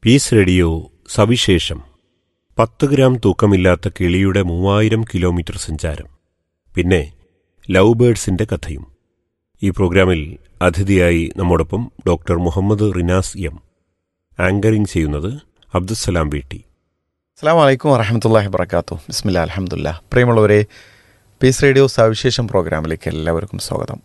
Piece radio സവിശേഷം പത്ത് gram തൂക്കമില്ലാത്ത കിളിയുടെ മൂവായിരം കിലോമീറ്റർ സഞ്ചാരം പിന്നെ ലവ് ബേഡ്സിന്റെ കഥയും ഈ പ്രോഗ്രാമിൽ അതിഥിയായി നമ്മോടൊപ്പം doctor Muhammad Rinas M anchoring ചെയ്യുന്നത് അബ്ദുസലാം വീട്ടി അസ്സാം വലൈക്കും വറഹമത്തല്ലാഹി വർക്കാത്തു ബിസ്മില്ല അലഹമുല്ല പ്രിയമുള്ളവരെ പീസ് റേഡിയോ സവിശേഷം പ്രോഗ്രാമിലേക്ക് എല്ലാവർക്കും സ്വാഗതം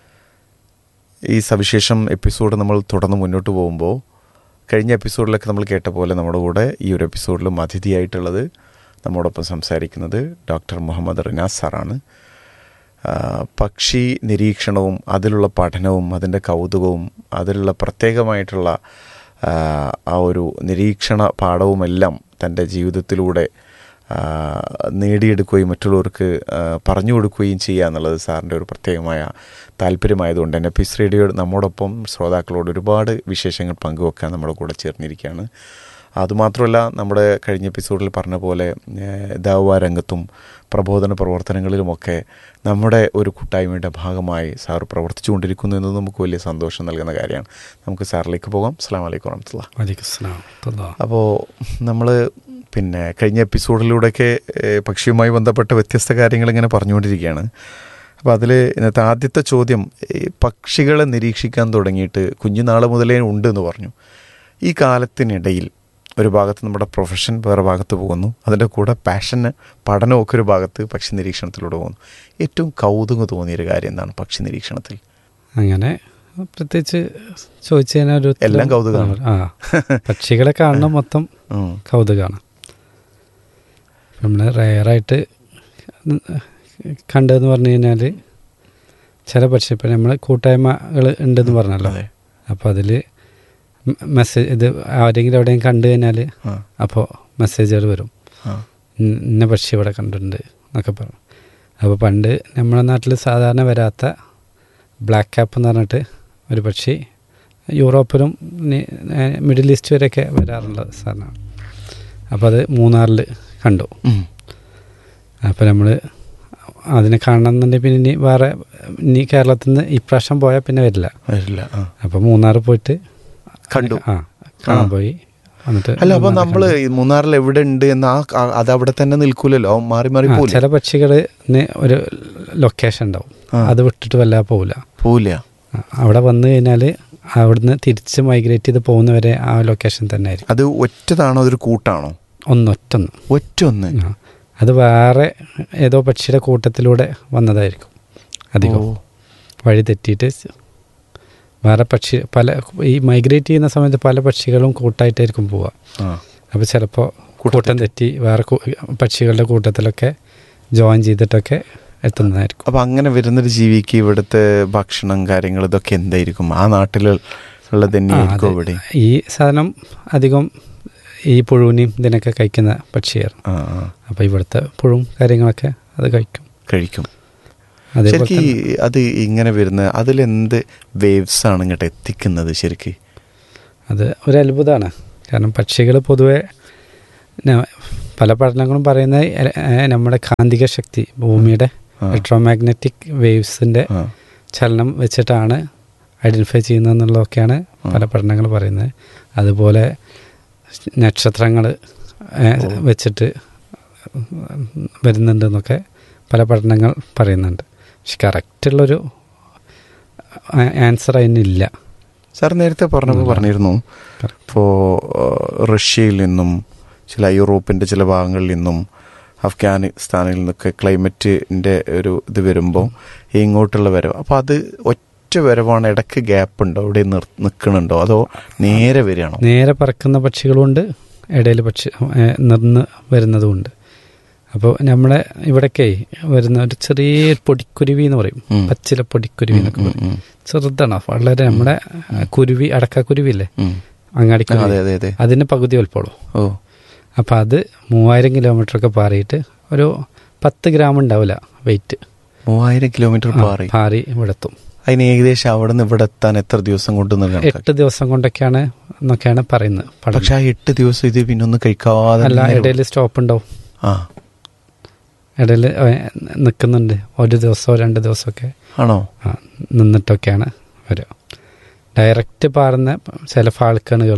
ഈ സവിശേഷം എപ്പിസോഡ് നമ്മൾ തുടർന്ന് മുന്നോട്ട് പോകുമ്പോൾ കഴിഞ്ഞ എപ്പിസോഡിലൊക്കെ നമ്മൾ കേട്ട പോലെ നമ്മുടെ കൂടെ ഈ ഒരു എപ്പിസോഡിലും അതിഥിയായിട്ടുള്ളത് നമ്മോടൊപ്പം സംസാരിക്കുന്നത് ഡോക്ടർ മുഹമ്മദ് റിനാസ് സാറാണ് ആ, പക്ഷി നിരീക്ഷണവും അതിലുള്ള പഠനവും അതിൻ്റെ കൗതുകവും അതിലുള്ള പ്രത്യേകമായിട്ടുള്ള ആ, ആ ഒരു നിരീക്ഷണ പാഠവുമെല്ലാം തൻ്റെ ജീവിതത്തിലൂടെ ആ, നേടിയെടുക്കുകയും മറ്റുള്ളവർക്ക് ആ, പറഞ്ഞു കൊടുക്കുകയും ചെയ്യുക എന്നുള്ളത് സാറിൻ്റെ ഒരു പ്രത്യേകമായ താല്പര്യമായതുകൊണ്ട് തന്നെ പീസ് റേഡിയോ നമ്മോടൊപ്പം ശ്രോതാക്കളോട് ഒരുപാട് വിശേഷങ്ങൾ പങ്കുവെക്കാൻ നമ്മുടെ കൂടെ ചേർന്നിരിക്കുകയാണ് അതുമാത്രമല്ല നമ്മുടെ കഴിഞ്ഞ എപ്പിസോഡിൽ പറഞ്ഞ പോലെ ഏഹ്, ദാവ രംഗത്തും പ്രബോധന പ്രവർത്തനങ്ങളിലുമൊക്കെ നമ്മുടെ ഒരു കൂട്ടായ്മയുടെ ഭാഗമായി സാർ പ്രവർത്തിച്ചുകൊണ്ടിരിക്കുന്നു എന്നത് നമുക്ക് വലിയ സന്തോഷം നൽകുന്ന കാര്യമാണ് നമുക്ക് സാറിലേക്ക് പോകാം അസ്സാം വലൈക്കും വറഹമത്തുള്ള വലൈക്കുസ്സലാം തല്ലാ. അപ്പോൾ നമ്മൾ പിന്നെ കഴിഞ്ഞ എപ്പിസോഡിലൂടെയൊക്കെ ഏഹ്, പക്ഷിയുമായി ബന്ധപ്പെട്ട വ്യത്യസ്ത കാര്യങ്ങൾ ഇങ്ങനെ പറഞ്ഞുകൊണ്ടിരിക്കുകയാണ് അപ്പോൾ അതിൽ ഇന്നത്തെ ആദ്യത്തെ ചോദ്യം ഈ പക്ഷികളെ നിരീക്ഷിക്കാൻ തുടങ്ങിയിട്ട് കുഞ്ഞുനാൾ മുതലേ ഉണ്ട് എന്ന് പറഞ്ഞു ഈ കാലത്തിനിടയിൽ ഒരു ഭാഗത്ത് നമ്മുടെ പ്രൊഫഷൻ വേറെ ഭാഗത്ത് പോകുന്നു അതിൻ്റെ കൂടെ പാഷന് പഠനമൊക്കെ ഒരു ഭാഗത്ത് പക്ഷി നിരീക്ഷണത്തിലൂടെ പോകുന്നു ഏറ്റവും കൗതുകം തോന്നിയൊരു കാര്യം എന്താണ് പക്ഷി നിരീക്ഷണത്തിൽ അങ്ങനെ പ്രത്യേകിച്ച് ചോദിച്ചു കഴിഞ്ഞാൽ ഒരു ഉത്തരം- എല്ലാം കൗതുകമാണ്. ആ പക്ഷികളെ കാണണം മൊത്തം ഉം. കൗതുകമാണ് നമ്മൾ റയറായിട്ട് കണ്ടതെന്ന് പറഞ്ഞു കഴിഞ്ഞാൽ ചില പക്ഷി ഇപ്പം നമ്മൾ കൂട്ടായ്മകൾ ഉണ്ടെന്ന് പറഞ്ഞല്ലോ അതെ അപ്പോൾ അതിൽ മെസ്സേജ് ഇത് ആരെങ്കിലും എവിടെയും കണ്ടു കഴിഞ്ഞാൽ ആ അപ്പോൾ മെസ്സേജുകൾ വരും ആ ഇന്ന ഇന്ന പക്ഷി ഇവിടെ കണ്ടിട്ടുണ്ട് എന്നൊക്കെ പറഞ്ഞു അപ്പോൾ പണ്ട് നമ്മുടെ നാട്ടിൽ സാധാരണ വരാത്ത ബ്ലാക്ക് ക്യാപ്പ് എന്ന് പറഞ്ഞിട്ട് ഒരു പക്ഷി യൂറോപ്പിലും നി- ഏഹ് മിഡിൽ ഈസ്റ്റ് വരെയൊക്കെ വരാറുള്ള സാധനമാണ് അപ്പോൾ അത് മൂന്നാറിൽ കണ്ടു ഉം. അപ്പോൾ നമ്മൾ അതിനെ കാണണമെന്നുണ്ടെങ്കിൽ പിന്നെ ഇനി വേറെ ഇനി കേരളത്തിൽ നിന്ന് ഇപ്രാവശ്യം പോയാൽ പിന്നെ വരില്ല വരില്ല ആ അപ്പോൾ മൂന്നാർ പോയിട്ട് കണ്ടു ആ കാണാൻ ആ. പോയി എന്നിട്ട് അല്ല അപ്പൊ മൂന്നാറിൽ നമ്മള് ഈ മൂന്നാറിൽ എവിടെ ഉണ്ട് എന്ന് ആ ആ- അത് അവിടെ തന്നെ നിൽക്കൂലല്ലോ മാറി മാറി ആ, പോലെ ചില പക്ഷികളിന് ഒരു ലൊക്കേഷൻ ഉണ്ടാവും ആ. അത് വിട്ടിട്ട് വല്ലാതെ പോവില്ല പോവില്ല ആ, അവിടെ വന്നു കഴിഞ്ഞാൽ അവിടുന്ന് തിരിച്ച് മൈഗ്രേറ്റ് ചെയ്ത് പോകുന്നവരെ ആ ലൊക്കേഷൻ തന്നെ ആയിരിക്കും അത് ഒറ്റതാണോ അതൊരു കൂട്ടാണോ ഒന്നൊറ്റൊന്ന് ഒറ്റ ഒന്ന് ആ. അത് വേറെ ഏതോ പക്ഷിയുടെ കൂട്ടത്തിലൂടെ വന്നതായിരിക്കും അധികം ഓ. വഴി തെറ്റിയിട്ട് വേറെ പക്ഷി പല ഈ മൈഗ്രേറ്റ് ചെയ്യുന്ന സമയത്ത് പല പക്ഷികളും കൂട്ടായിട്ടായിരിക്കും പോവുക ആ. അപ്പോൾ ചിലപ്പോൾ കൂട്ടം തെറ്റി വേറെ കൂ- പക്ഷികളുടെ കൂട്ടത്തിലൊക്കെ ജോയിൻ ചെയ്തിട്ടൊക്കെ എത്തുന്നതായിരിക്കും അപ്പൊ അങ്ങനെ വരുന്നൊരു ജീവിക്ക് ഇവിടുത്തെ ഭക്ഷണം കാര്യങ്ങൾ ഇതൊക്കെ എന്തായിരിക്കും ആ നാട്ടിൽ ഉള്ളത് തന്നെയായിരിക്കും ആ, ഇവിടെ അതെ. ഈ സാധനം അധികം ഈ പുഴുവിനെയും ഇതിനൊക്കെ കഴിക്കുന്ന പക്ഷിയായിരുന്നു ആ ആ അപ്പോൾ ഇവിടുത്തെ പുഴുവും കാര്യങ്ങളൊക്കെ അത് കഴിക്കും കഴിക്കും അതേപോലെ ശരിക്ക് തന്നെ ഈ- അത് ഇങ്ങനെ വരുന്ന അതിലെന്ത് വേവ്സ് ആണ് ഇങ്ങോട്ട് എത്തിക്കുന്നത് ശരിക്ക് അത് ഒരു അത്ഭുതമാണ് കാരണം പക്ഷികൾ പൊതുവെ ന- പല പഠനങ്ങളും പറയുന്നത് എ- ഏ, നമ്മുടെ കാന്തിക ശക്തി ഭൂമിയുടെ ആ. ഇലക്ട്രോമാഗ്നറ്റിക് വേവ്സിൻ്റെ ആ. ചലനം വെച്ചിട്ടാണ് ഐഡൻറ്റിഫൈ ചെയ്യുന്നതെന്നുള്ളതൊക്കെയാണ് പല പഠനങ്ങൾ പറയുന്നത് അതുപോലെ നക്ഷത്രങ്ങൾ വെച്ചിട്ട് വരുന്നുണ്ടെന്നൊക്കെ പല പഠനങ്ങൾ പറയുന്നുണ്ട് പക്ഷെ കറക്റ്റുള്ളൊരു ആൻസർ അതിനില്ല സാർ നേരത്തെ പറഞ്ഞപ്പോൾ ഉം. പറഞ്ഞിരുന്നു Correct. ഇപ്പോൾ റഷ്യയിൽ നിന്നും ചില യൂറോപ്പിൻ്റെ ചില ഭാഗങ്ങളിൽ നിന്നും അഫ്ഗാനിസ്ഥാനിൽ നിന്നൊക്കെ ക്ലൈമറ്റിൻ്റെ ഒരു ഇത് വരുമ്പോൾ ഇങ്ങോട്ടുള്ള വരവ് അപ്പോൾ അത് ഒറ്റ വരവാണ് ഇടയ്ക്ക് ഗ്യാപ്പ് ഉണ്ടോ ഇവിടെ നിൽക്കണുണ്ടോ അതോ നേരെ വരികയാണോ നേരെ പറക്കുന്ന പക്ഷികളുമുണ്ട് ഇടയിൽ പക്ഷി ഏ, നിന്ന് വരുന്നതുമുണ്ട് അപ്പോൾ നമ്മുടെ ഇവിടേക്കേ വരുന്ന ഒരു ചെറിയ പൊടിക്കുരുവി എന്ന് പറയും ഉം. പച്ചില പൊടിക്കുരുവി എന്നൊക്കെ ഉം, പറയും ഉം, ചെറുതാണ് വളരെ നമ്മുടെ കുരുവി അടക്കാക്കുരുവി ഇല്ലേ ഉം. അങ്ങാടി ആ, അതെ കുരുവി അതെ അതെ അതിന് പകുതി വലുപ്പമുള്ളൂ ഓ അപ്പോൾ അത് മൂവായിരം കിലോമീറ്റർ ഒക്കെ പാറിയിട്ട് ഒരു പത്ത് ഗ്രാം ഉണ്ടാവില്ല വെയിറ്റ് മൂവായിരം കിലോമീറ്റർ പാറി പാറി ഇവിടെ എത്തും അതിന് ഏകദേശം അവിടെ നിന്ന് ഇവിടെ എത്താൻ എത്ര ദിവസം കൊണ്ട് നൽകണം എട്ട് ദിവസം കൊണ്ടൊക്കെയാണ് എന്നൊക്കെയാണ് പറയുന്നത് പഠനം. പക്ഷെ ആ എട്ട് ദിവസം ഇത് പിന്നെ ഒന്നും കഴിക്കാതെ അല്ല ഇങ്ങനെ- ഇടയിൽ സ്റ്റോപ്പ് ഉണ്ടാവും ആ ഇടയിൽ നിൽക്കുന്നുണ്ട് ഒരു ദിവസമോ രണ്ട് ദിവസമൊക്കെ ആണോ ആ, നിന്നിട്ടൊക്കെയാണ് വരിക ഡയറക്റ്റ് പാറുന്ന ചില ഫാൾക്കണുകൾ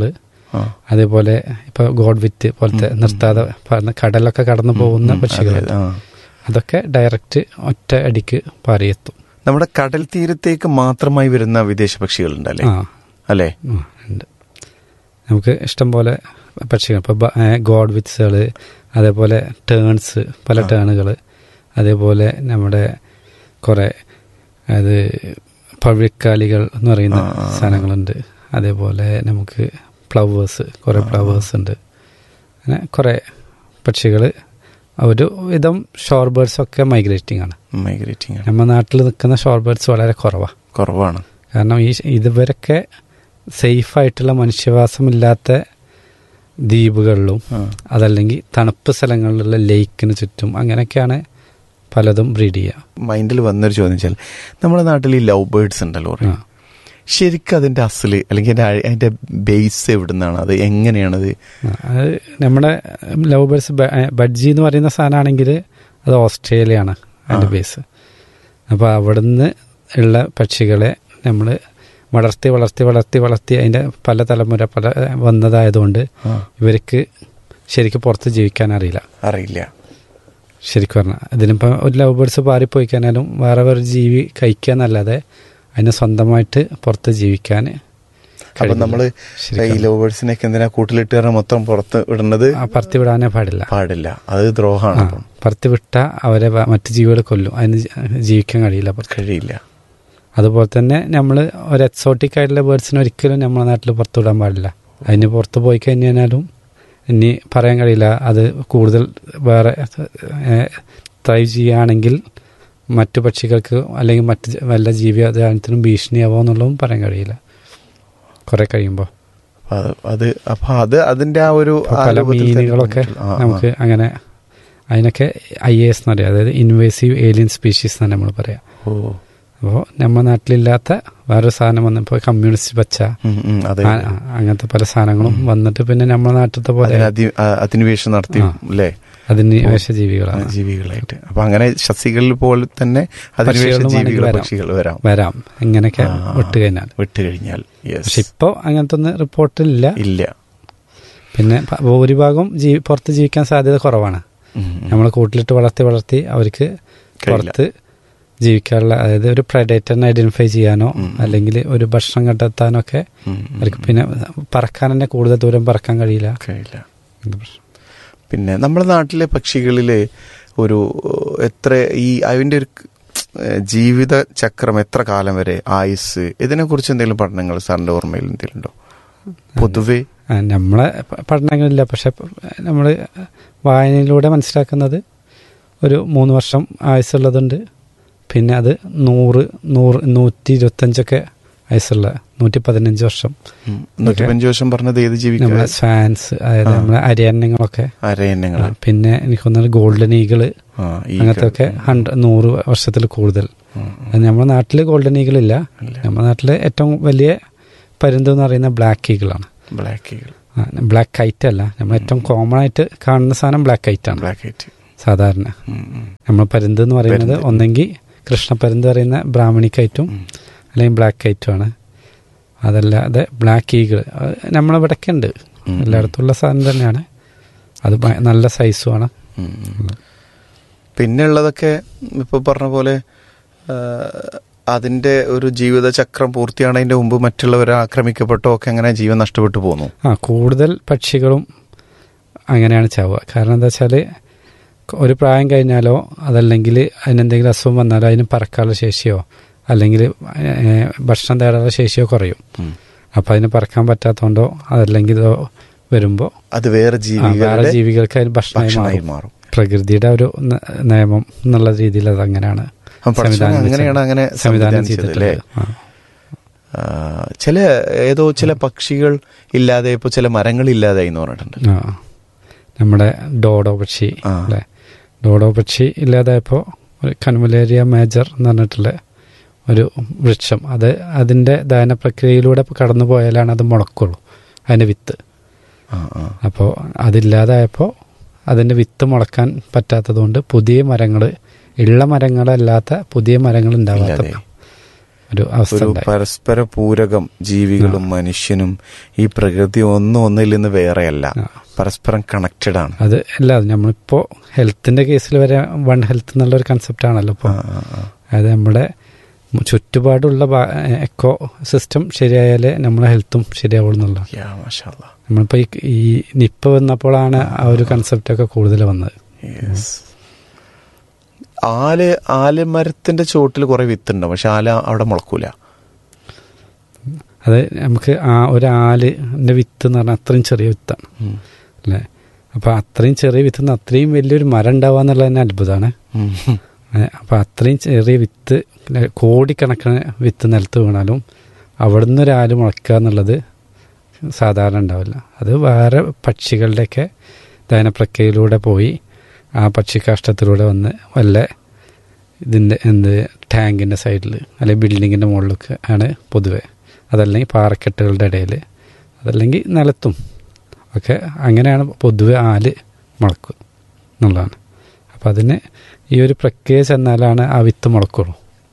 ആ. അതേപോലെ ഇപ്പോൾ ഗോഡ് വിറ്റ് പോലത്തെ നിർത്താതെ പറന്ന് കടലൊക്കെ കടന്നു പോകുന്ന ഉം, പക്ഷികൾ അതെ, ആ. അതൊക്കെ ഡയറക്റ്റ് ഒറ്റ അടിക്ക് പാറിയെത്തും നമ്മുടെ കടൽ തീരത്തേക്ക് മാത്രമായി വരുന്ന വിദേശ പക്ഷികളുണ്ടല്ലേ ആ അല്ലേ ആ, ഉണ്ട് നമുക്ക് ഇഷ്ടം പോലെ പക്ഷികൾ ഇപ്പോൾ ഗോഡ് വിറ്റ്സുകൾ അതേപോലെ ടേൺസ് പല ടേണുകൾ അതേപോലെ നമ്മുടെ കുറേ അത് പവിഴക്കാലികൾ എന്ന് പറയുന്ന ആ, ആ, ആ. സാധനങ്ങളുണ്ട് അതേപോലെ നമുക്ക് ഫ്ലവേഴ്സ് കുറേ ഫ്ലവേഴ്സ് ഉണ്ട് അങ്ങനെ കുറേ പക്ഷികൾ ഒരു വിധം ഷോർ ബേർഡ്സ് ഒക്കെ മൈഗ്രേറ്റിംഗ് ആണ് മൈഗ്രേറ്റിംഗ് ആണ് നമ്മുടെ നാട്ടിൽ നിൽക്കുന്ന ഷോർ ബേർഡ്സ് വളരെ കുറവാണ് കുറവാണ് കാരണം ഈ ഇതുവരൊക്കെ സേഫായിട്ടുള്ള മനുഷ്യവാസമില്ലാത്ത ദ്വീപുകളിലും ആ. അതല്ലെങ്കിൽ തണുപ്പ് സ്ഥലങ്ങളിലുള്ള ലേക്കിന് ചുറ്റും അങ്ങനെയൊക്കെയാണ് പലതും ബ്രീഡ് ചെയ്യുക മൈൻഡിൽ വന്നൊരു ചോദ്യം വെച്ചാൽ നമ്മുടെ നാട്ടിൽ ഈ ലവ് ബേർഡ്സ് ഉണ്ടല്ലോ ആ. ശരിക്കും അതിന്റെ അസല് അല്ലെങ്കിൽ അതിന്റെ അ- അതിന്റെ ബേസ് എവിടുന്നാണ് അത് എങ്ങനെയാണത് ആ, അത് നമ്മുടെ ലവ് ബേഴ്സ് ബഡ്ജി എന്ന് പറയുന്ന സാധനമാണെങ്കിൽ അത് ഓസ്ട്രേലിയയാണ് അതിൻ്റെ ആ. ബേസ് അപ്പോൾ അവിടുന്ന് ഉള്ള പക്ഷികളെ നമ്മൾ വളർത്തി വളർത്തി വളർത്തി വളർത്തി അതിൻ്റെ പല തലമുറ പല വന്നതായതുകൊണ്ട് ആ, ഇവർക്ക് ശരിക്കും പുറത്ത് ജീവിക്കാൻ അറിയില്ല അറിയില്ല ശരിക്കും പറഞ്ഞാൽ ഇതിനിപ്പോൾ ഒരു ലവ് ബേർഡ്സ് പാറിപ്പോയി കഴിഞ്ഞാലും വേറെ വേറെ ജീവി കഴിക്കുക എന്നല്ലാതെ അതിന് സ്വന്തമായിട്ട് പുറത്ത് ജീവിക്കാൻ അപ്പൊ നമ്മള് ഈ ലവ് ബേർഡ്സിനൊക്കെ എന്തിനാ കൂട്ടിലിട്ട് കാരണം മൊത്തം പുറത്ത് ഇടുന്നത് പറത്തി വിടാനേ പാടില്ല പാടില്ല അത് ദ്രോഹമാണ് ആ, അപ്പം പറത്തി വിട്ട അവരെ വ- മറ്റ് ജീവികൾ കൊല്ലും അതിന് ജി- ജീവിക്കാൻ കഴിയില്ല പുറത്ത് കഴിയില്ല അതുപോലെ തന്നെ നമ്മൾ ഒരു എക്സോട്ടിക് ആയിട്ടുള്ള ബേർഡ്സിനെ ഒരിക്കലും നമ്മുടെ നാട്ടിൽ പുറത്തു വിടാൻ പാടില്ല അതിന് പുറത്ത് പോയി കഴിഞ്ഞാലും ഇനി പറയാൻ കഴിയില്ല അത് കൂടുതൽ വേറെ ത്രൈവ് ചെയ്യുകയാണെങ്കിൽ മറ്റു പക്ഷികൾക്ക് അല്ലെങ്കിൽ മറ്റ് ജ- വല്ല ജീവിതത്തിനും ഭീഷണിയാവോ എന്നുള്ളതും പറയാൻ കഴിയില്ല കുറെ കഴിയുമ്പോൾ അപ്പൊ അത് അത് അപ്പൊ അത് അതിന്റെ ആ ഒരു ഇപ്പൊ ആ പല രൂപത്തിൽ തന്നെ മീനുകളൊക്കെ ആ, ആ. നമുക്ക് അങ്ങനെ അതിനൊക്കെ ഐ എ എസ് എന്ന് പറയാം അതായത് ഇൻവേസീവ് ഏലിയൻ സ്പീഷീസ് എന്നാണ് നമ്മൾ പറയാം ഓ അപ്പോൾ നമ്മുടെ നാട്ടിലില്ലാത്ത വേറൊരു സാധനം വന്നപ്പോൾ കമ്മ്യൂണിസ്റ്റ് പച്ച ഉം, ഉം, അതെ ആ, ആ, അങ്ങനത്തെ പല സാധനങ്ങളും വന്നിട്ട് പിന്നെ നമ്മുടെ നാട്ടിലത്തെ പോലെ അതിന് അതി- ആ, അധിനിവേശം നടത്തി ആ. അല്ലേ അതിന് വിഷജീവികളാണ് ജീവികളായിട്ട് അപ്പൊ അങ്ങനെ സസ്യകളിൽ പോലെ തന്നെ അധിനിവേശ പക്ഷികളും ജീവികൾ വേണമെങ്കിൽ വരാം. പക്ഷികൾ വരാം വരാം ഇങ്ങനെയൊക്കെ ആ. വിട്ട് കഴിഞ്ഞാൽ വിട്ട് കഴിഞ്ഞാൽ യെസ് പക്ഷെ ഇപ്പോൾ അങ്ങനത്തെ ഒന്നും റിപ്പോർട്ടില്ല ഇല്ല പിന്നെ പ- ഭൂരിഭാഗം ജീവി പുറത്ത് ജീവിക്കാൻ സാധ്യത കുറവാണ് ഉം, ഉം. നമ്മൾ കൂട്ടിലിട്ട് വളർത്തി വളർത്തി അവർക്ക് കഴിയില്ല. പുറത്ത് ജീവിക്കാനുള്ള അതായത് ഒരു പ്രഡേറ്ററിനെ ഐഡന്റിഫൈ ചെയ്യാനോ ഉം. അല്ലെങ്കിൽ ഒരു ഭക്ഷണം കണ്ടെത്താനോ ഒക്കെ ഉം, ഉം, അവർക്ക് പിന്നെ പറക്കാൻ തന്നെ കൂടുതൽ ദൂരം പറക്കാൻ കഴിയില്ല കഴിയില്ല ഇത് പ്രശ്നം. പിന്നെ നമ്മുടെ നാട്ടിലെ പക്ഷികളിൽ ഒരു എത്ര ഈ അതിന്റെ ഒരു ഏഹ്, ജീവിത ചക്രം എത്ര കാലം വരെ ആയുസ് ഇതിനെ കുറിച്ച് എന്തെങ്കിലും പഠനങ്ങൾ സാറിന്റെ ഓർമ്മയിൽ എന്തെങ്കിലും ഉണ്ടോ പൊതുവെ ആ, നമ്മളെ പ- പഠനങ്ങളില്ല പക്ഷെ നമ്മൾ വായനയിലൂടെ മനസ്സിലാക്കുന്നത് ഒരു മൂന്ന് വർഷം ആയുസ്സുള്ളതുണ്ട് പിന്നെ അത് നൂറ് നൂറ് നൂറ്റി ഇരുപത്തഞ്ചൊക്കെ ആയുസ്സുള്ള നൂറ്റി പതിനഞ്ച് വർഷം ഉം, നൂറ്റിപ്പഞ്ച് വർഷം പറഞ്ഞത് ഏത് നമ്മളെ ജീവിക്കാൻ സ്വാൻസ് അതായത് ആ. നമ്മളെ അരയന്നങ്ങളൊക്കെ അരയന്നങ്ങൾ ആ, പിന്നെ എനിക്ക് തോന്നുന്നത് ഗോൾഡൻ ഈഗിള് ആ, ഈ അങ്ങനത്തെ ഒക്കെ ഹൺഡ്രഡ് നൂറ് വർഷത്തിൽ കൂടുതൽ ഉം, അത് നമ്മുടെ നാട്ടിൽ ഗോൾഡൻ ഈഗിൾ ഇല്ല ഇല്ല. നമ്മുടെ നാട്ടിൽ ഏറ്റവും വലിയ പരുന്ത് എന്ന് പറയുന്ന ബ്ലാക്ക് ഈഗിളാണ് ബ്ലാക്ക് ഈഗിൾ ബ്ലാക്ക് കൈറ്റ് അല്ല നമ്മൾ ഏറ്റവും കോമൺ ആയിട്ട് കാണുന്ന സാധനം ബ്ലാക്ക് കൈറ്റ് ആണ് ബ്ലാക്ക് ഹൈറ്റ് സാധാരണ ഉം, ഉം, നമ്മൾ പരുന്ത് എന്ന് പറയുന്നത് പരുന്ത്. ഒന്നെങ്കിൽ കൃഷ്ണപ്പരുന്ത് പറയുന്ന ബ്രാഹ്മണി കൈറ്റും ഉം. അല്ലെങ്കിൽ ബ്ലാക്ക് കൈറ്റും ആണ് അതല്ലാതെ ബ്ലാക്ക് ഈഗിൾ നമ്മളിവിടൊക്കെ ഉണ്ട് ഉം. എല്ലായിടത്തുള്ള സാധനം തന്നെയാണ് അത് ഭയ- നല്ല സൈസുമാണ് ഉം, ഉം. പിന്നെ ഉള്ളതൊക്കെ ഇപ്പൊ പറഞ്ഞ പോലെ ആ, അതിന്റെ ഒരു ജീവിത ചക്രം പൂർത്തിയാണതിന്റെ മുമ്പ് മറ്റുള്ളവരെ ആക്രമിക്കപ്പെട്ടോ ഒക്കെ അങ്ങനെ ജീവൻ നഷ്ടപ്പെട്ടു പോന്നു ആ കൂടുതൽ പക്ഷികളും അങ്ങനെയാണ് ചാവുക കാരണം എന്താ വെച്ചാൽ ഒരു പ്രായം കഴിഞ്ഞാലോ അതല്ലെങ്കിൽ അതിനെന്തെങ്കിലും അസുഖം വന്നാലോ അതിന് പറക്കാനുള്ള ശേഷിയോ അല്ലെങ്കിൽ ഏഹ്, ഭക്ഷണം തേടാനുള്ള ശേഷിയോ കുറയും ഉം. അപ്പോൾ അതിന് പറക്കാൻ പറ്റാത്തതുകൊണ്ടോ അതല്ലെങ്കിൽ ഇതോ വരുമ്പോൾ അത് വേറെ വേറെ ജീവികളുടെ ജീവികൾക്ക് അതിന് ഭക്ഷണമായി ഭക്ഷണമായി മാറും മാറും പ്രകൃതിയുടെ ഒരു ന- നിയമം എന്നുള്ള രീതിയിൽ അത് അങ്ങനെയാണ് ആ, പടച്ചോൻ സംവിധാനം അങ്ങനെയാണ് അങ്ങനെ സംവിധാനം സംവിധാനിച്ചത് അല്ലേ ചെയ്തിട്ടുള്ളത് ആ. ആ, ചില ഏതോ ചില പക്ഷികൾ ഇല്ലാതെ ഇപ്പൊ ചില മരങ്ങൾ ഇല്ലാതായി എന്ന് പറഞ്ഞിട്ടുണ്ട് ആ നമ്മുടെ ഡോഡോ പക്ഷി ആ. അല്ലേ ഡോഡോ പക്ഷി ഇല്ലാതായപ്പോൾ ഒരു കൺമലേരിയ മേജർ എന്ന് പറഞ്ഞിട്ടുള്ള ഒരു വൃക്ഷം അത് അതിൻ്റെ ദഹന പ്രക്രിയയിലൂടെ കടന്നു പോയാലാണ് അത് മുളക്കുള്ളൂ അതിൻ്റെ വിത്ത് ആ, ആ. അപ്പോൾ അതില്ലാതായപ്പോൾ അതിൻ്റെ വിത്ത് മുളക്കാൻ പറ്റാത്തതുകൊണ്ട് പുതിയ മരങ്ങൾ ഉള്ള മരങ്ങളല്ലാത്ത പുതിയ മരങ്ങൾ ഉണ്ടാവാത്ത ഇല്ലാതെ. ഒരു അവസ്ഥ ഒരു ഉണ്ടായി പരസ്പര പൂരകം ജീവികളും മനുഷ്യനും ഈ പ്രകൃതി ഒന്നും ഒന്നിൽ നിന്ന് വേറെയല്ല ആ. പരസ്പരം കണക്റ്റഡ് ആണ് അത് അല്ല നമ്മളിപ്പോ ഹെൽത്തിന്റെ കേസിൽ വരെ വൺ ഹെൽത്ത് എന്നുള്ള ഒരു കൺസെപ്റ്റ് ആണല്ലോ ഇപ്പോൾ ആ, ആ, ആ. അതായത് നമ്മുടെ ചുറ്റുപാടുള്ള എക്കോ സിസ്റ്റം ശരിയായാലേ നമ്മളെ ഹെൽത്തും ശരിയാവുള്ളൂ എന്നുള്ള യാ, മാഷാ അല്ലാ. നമ്മളിപ്പോ ഈ ഈ നിപ്പ വന്നപ്പോഴാണ് ആ ഒരു കൺസെപ്റ്റ് ഒക്കെ കൂടുതൽ വന്നത് Yes. ആല് ആലിമരത്തിന്റെ ചോട്ടിൽ കുറെ വിത്തുണ്ട് പക്ഷെ ആല അവിടെ മുളക്കൂല അത് നമുക്ക് ആ ഒരു ആലിന്റെ വിത്ത് എന്ന് പറഞ്ഞാൽ അത്രയും ചെറിയ വിത്താണ് ഉം. അല്ലേ അപ്പൊ അത്രയും ചെറിയ വിത്ത് നിന്ന് അത്രയും വലിയൊരു മരം ഉണ്ടാവുക എന്നുള്ളത് തന്നെ അത്ഭുതമാണ് ഉം. അപ്പം അത്രയും ചെറിയ വിത്ത് പിന്നെ കോടിക്കണക്കിന് വിത്ത് നിലത്ത് വീണാലും അവിടുന്ന് ഒരു ആല് മുളയ്ക്കുക എന്നുള്ളത് സാധാരണ ഉണ്ടാവില്ല അത് വേറെ പക്ഷികളുടെയൊക്കെ ദഹനപ്രക്രിയയിലൂടെ പോയി ആ പക്ഷിക്കാഷ്ടത്തിലൂടെ വന്ന് വല്ല ഇതിൻ്റെ എന്ത് ടാങ്കിൻ്റെ സൈഡിൽ അല്ലെങ്കിൽ ബിൽഡിങ്ങിൻ്റെ മുകളിലൊക്കെ ആണ് പൊതുവെ അതല്ലെങ്കിൽ പാറക്കെട്ടുകളുടെ ഇടയിൽ അതല്ലെങ്കിൽ നിലത്തും ഒക്കെ അങ്ങനെയാണ് പൊതുവെ ആല് മുളക്കുക എന്നുള്ളതാണ് അപ്പം അതിന് ഈ ഒരു പ്രക്രിയ ചെന്നാലാണ് ആ വിത്ത് മുളക്കുള്ളൂ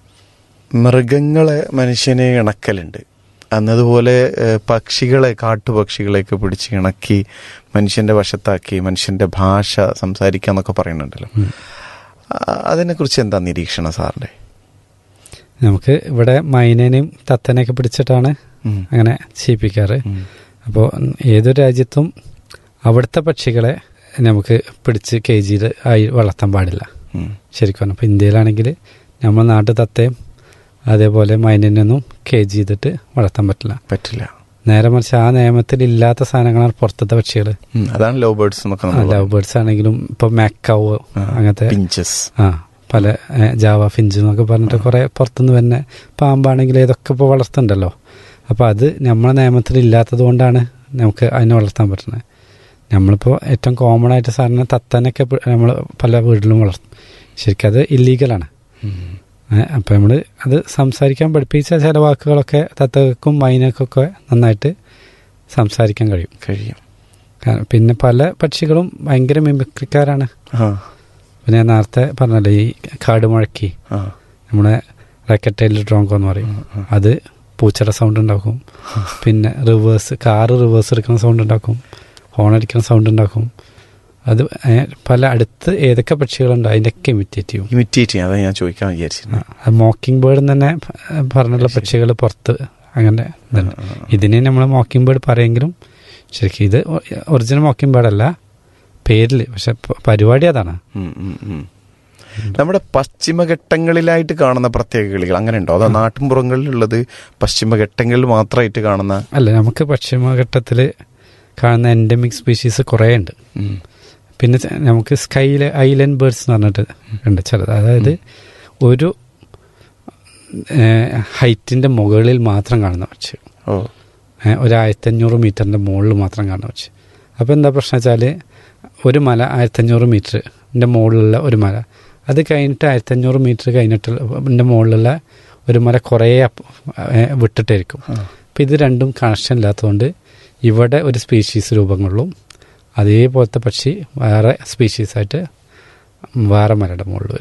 മൃഗങ്ങളെ മനുഷ്യനെ ഇണക്കലുണ്ട് എന്നതുപോലെ ഏഹ്, പക്ഷികളെ കാട്ടുപക്ഷികളെയൊക്കെ പിടിച്ച് ഇണക്കി മനുഷ്യന്റെ വശത്താക്കി മനുഷ്യന്റെ ഭാഷ സംസാരിക്കുക എന്നൊക്കെ പറയുന്നുണ്ടല്ലോ ഉം. ആ, അതിനെക്കുറിച്ച് എന്താ നിരീക്ഷണം സാറിന്റെ നമുക്ക് ഇവിടെ മൈനേനെയും തത്തനെയൊക്കെ പിടിച്ചിട്ടാണ് ഉം. അങ്ങനെ ചെയ്യിപ്പിക്കാറ് ഉം. അപ്പോൾ ഏതൊരു രാജ്യത്തും അവിടുത്തെ പക്ഷികളെ നമുക്ക് പിടിച്ച് കെ ജിയിൽ ആയി വളർത്താൻ പാടില്ല ഉം. ശരിക്കും അപ്പോൾ ഇന്ത്യയിലാണെങ്കിൽ നമ്മൾ നാട്ടു തത്തയും അതേപോലെ മൈനേനൊന്നും കെ ജി ചെയ്തിട്ട് വളർത്താൻ പറ്റില്ല പറ്റില്ല നേരെ മറിച്ച് ആ നിയമത്തിൽ ഇല്ലാത്ത സാധനങ്ങളാണ് പുറത്തത്തെ പക്ഷികൾ ഉം. അതാണ് ലവ് ബേർഡ്സ് എന്നൊക്കെ നമ്മൾ ലവ് ബേർഡ്സ് ആണെങ്കിലും ഇപ്പോൾ മാക്കാവ് അങ്ങനത്തെ പിഞ്ചസ് ആ പല ഏ, ജാവ ഫിഞ്ച് എന്നൊക്കെ പറഞ്ഞിട്ട് കുറെ പുറത്തുനിന്ന് തന്നെ പാമ്പാണെങ്കിൽ ഇതൊക്കെ ഇപ്പോൾ വളർത്തുന്നുണ്ടല്ലോ അപ്പോൾ അത് നമ്മളെ നിയമത്തിൽ ഇല്ലാത്തത് കൊണ്ടാണ് നമുക്ക് അതിനെ വളർത്താൻ പറ്റുന്നത് നമ്മളിപ്പോൾ ഏറ്റവും കോമൺ ആയിട്ട് സാറിന് തത്തനൊക്കെ നമ്മൾ പല വീട്ടിലും വളർത്തും ശരിക്കും അത് ഇല്ലീഗലാണ് അപ്പം നമ്മൾ അത് സംസാരിക്കാൻ പഠിപ്പിച്ച ചില വാക്കുകളൊക്കെ തത്തക്കും മൈനക്കൊക്കെ നന്നായിട്ട് സംസാരിക്കാൻ കഴിയും കഴിയും കാരണം പിന്നെ പല പക്ഷികളും ഭയങ്കര മിമിക്രിക്കാരാണ് ആ പിന്നെ ഞാൻ നേരത്തെ പറഞ്ഞല്ലോ ഈ കാട് മുഴക്കി ആ നമ്മുടെ റാക്കറ്റൈൽ ഡ്രോങ്കോ എന്ന് പറയും അത് പൂച്ചയുടെ സൗണ്ട് ഉണ്ടാക്കും പിന്നെ റിവേഴ്സ് കാറ് റിവേഴ്സ് എടുക്കുന്ന സൗണ്ട് ഉണ്ടാക്കും ഹോൺ അടിക്കുന്ന സൗണ്ട് ഉണ്ടാക്കും അത് ഏ, പല അടുത്ത് ഏതൊക്കെ പക്ഷികളുണ്ടോ അതിൻ്റെയൊക്കെ ഇമിറ്റേറ്റ് ചെയ്യും ഇമിറ്റേറ്റ് ചെയ്യാം അതാ ഞാൻ ചോദിക്കാൻ വിചാരിച്ചിരുന്നത് മോക്കിംഗ് ബേർഡ് തന്നെ ഏ, പറഞ്ഞുള്ള പക്ഷികൾ പുറത്ത് അങ്ങനെ ഇതുണ്ട് ഇതിനെ നമ്മൾ മോക്കിംഗ് ബേർഡ് പറയെങ്കിലും ശരിക്കും ഇത് ഒറിജിനൽ മോക്കിംഗ് ബേർഡ് അല്ല പേരിൽ പക്ഷെ പ- പരിപാടി അതാണ് ഉം, ഉം, ഉം. നമ്മുടെ പശ്ചിമഘട്ടങ്ങളിലായിട്ട് കാണുന്ന പ്രത്യേക കിളികൾ അങ്ങനെ ഉണ്ടോ അതോ നാട്ടിൻപുറങ്ങളിലുള്ളത് പശ്ചിമഘട്ടങ്ങളിൽ മാത്രമായിട്ട് കാണുന്ന അല്ല നമുക്ക് പശ്ചിമഘട്ടത്തിൽ കാണുന്ന എൻഡമിക് സ്പീഷീസ് കുറേ ഉണ്ട് ഉം. പിന്നെ ച- നമുക്ക് സ്കൈല് ഐലൻഡ് ബേർഡ്സ് എന്ന് പറഞ്ഞിട്ട് ഉണ്ട് ചിലത് അതായത് ഒരു ഹൈറ്റിന്റെ മുകളിൽ മാത്രം കാണുന്ന പക്ഷി ഓ ഏ, ഒരു ആയിരത്തഞ്ഞൂറ് മീറ്ററിന്റെ മുകളിൽ മാത്രം കാണുന്ന പക്ഷി അപ്പോൾ എന്താ പ്രശ്നം വെച്ചാൽ ഒരു മല ആയിരത്തഞ്ഞൂറ് മീറ്ററിന്റെ മുകളിലുള്ള ഒരു മല അത് കഴിഞ്ഞിട്ട് ആയിരത്തഞ്ഞൂറ് മീറ്റർ കഴിഞ്ഞിട്ട് മുകളിലുള്ള ഒരു മല കുറേ അപ്പ- ഏ, വിട്ടിട്ടായിരിക്കും അപ്പം ഇത് രണ്ടും കണക്ഷൻ ഇല്ലാത്തതുകൊണ്ട് ഇവിടെ ഒരു സ്പീഷീസ് രൂപം കൊള്ളും അതേപോലത്തെ പക്ഷി വേറെ സ്പീഷീസായിട്ട് വേറെ മലയുടെ മുകളിൽ വരും